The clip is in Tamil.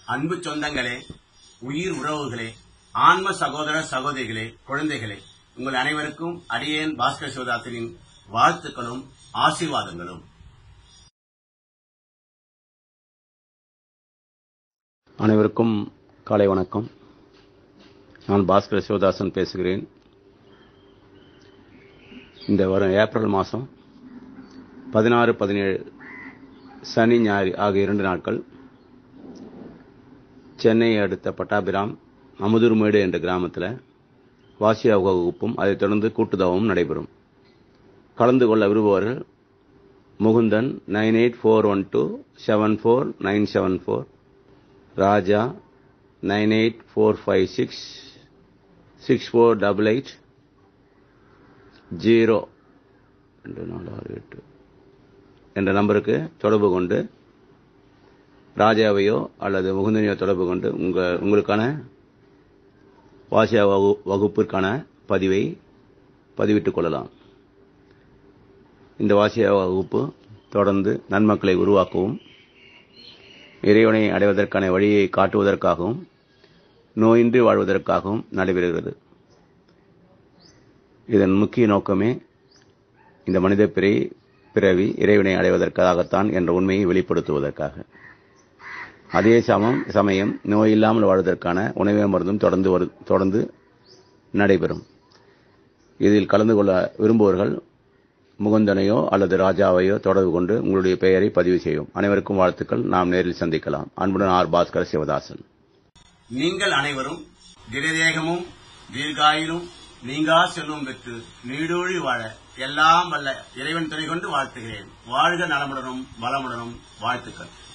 அன்பு சொந்தங்களே உயிர் உறவுகளே ஆன்ம சகோதர சகோதரிகளே குழந்தைகளே உங்கள் அனைவருக்கும் அடியேன் பாஸ்கர் சிவதாசனின் வாழ்த்துக்களும் ஆசீர்வாதங்களும் அனைவருக்கும் காலை வணக்கம் நான் பாஸ்கர் சிவதாசன் பேசுகிறேன் இந்த வரும் ஏப்ரல் மாதம் பதினாறு பதினேழு சனி ஞாயிறு ஆகிய இரண்டு நாட்கள் சென்னையை அடுத்த பட்டாபிராம் அமுதூர்மேடு என்ற கிராமத்தில் வாசியா வகுப்பும் அதைத் தொடர்ந்து கூட்டுதவமும் நடைபெறும் கலந்து கொள்ள விரும்புபவர்கள் Mukundan nine eight four one two seven four nine seven four Raja nine eight four five six six four double eight zero ரெண்டு நாலு ஆறு எட்டு என்ற நம்பருக்கு தொடர்பு கொண்டு ராஜாவையோ அல்லது முகுந்தனையோ தொடர்பு கொண்டு உங்க உங்களுக்கான வாசியா வகு வகுப்பிற்கான பதிவை பதிவிட்டுக் கொள்ளலாம் இந்த வாசியா வகுப்பு தொடர்ந்து நன்மக்களை உருவாக்கவும் இறைவனை அடைவதற்கான வழியை காட்டுவதற்காகவும் நோயின்றி வாழ்வதற்காகவும் நடைபெறுகிறது இதன் முக்கிய நோக்கமே இந்த மனித பிறை பிறவி இறைவனை அடைவதற்காகத்தான் என்ற உண்மையை வெளிப்படுத்துவதற்காக அதே சமம் சமயம் நோய் இல்லாமல் வாழ்வதற்கான உணவே மருந்தும் தொடர்ந்து வரு- தொடர்ந்து நடைபெறும் இதில் கலந்து கொள்ள விரும்புவர்கள் முகுந்தனையோ அல்லது ராஜாவையோ தொடர்பு கொண்டு உங்களுடைய பெயரை பதிவு செய்யும் அனைவருக்கும் வாழ்த்துக்கள் நாம் நேரில் சந்திக்கலாம் அன்புடன் ஆர் பாஸ்கர் சிவதாசன் நீங்கள் அனைவரும் திரதேகமும் தீர்காயிலும் நீங்கா செல்வம் பெற்று நீடூழி வாழ எல்லாம் வல்ல இறைவன் துணை கொண்டு வாழ்த்துகிறேன் வாழ்க நலமுடனும் வளமுடனும் வாழ்த்துக்கள்